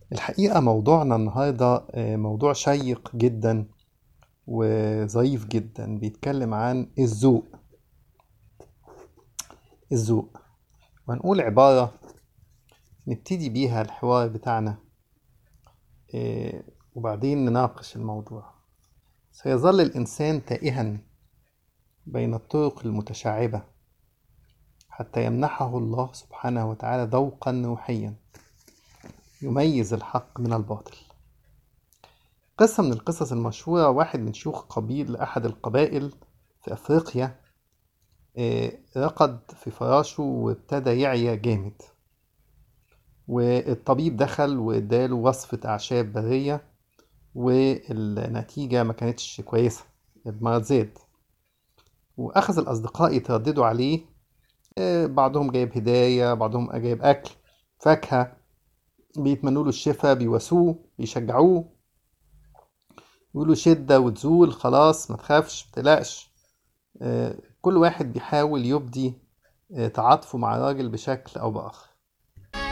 الحقيقة موضوعنا النهاردة آه، موضوع شيق جدا وظريف جدا بيتكلم عن الذوق الذوق وهنقول عبارة نبتدي بيها الحوار بتاعنا آه، وبعدين نناقش الموضوع سيظل الإنسان تائها بين الطرق المتشعبة حتى يمنحه الله سبحانه وتعالى ذوقا روحيا يميز الحق من الباطل قصة من القصص المشهورة واحد من شيوخ قبيل أحد القبائل في أفريقيا آه، رقد في فراشه وابتدى يعيا جامد والطبيب دخل واداله وصفة أعشاب برية والنتيجة ما كانتش كويسة المرض زاد وأخذ الأصدقاء يترددوا عليه آه، بعضهم جايب هدايا بعضهم جايب أكل فاكهة بيتمنوا له الشفاء بيواسوه بيشجعوه يقولوا شدة وتزول خلاص ما تخافش ما تقلقش آه، كل واحد بيحاول يبدي آه، تعاطفه مع الراجل بشكل أو بآخر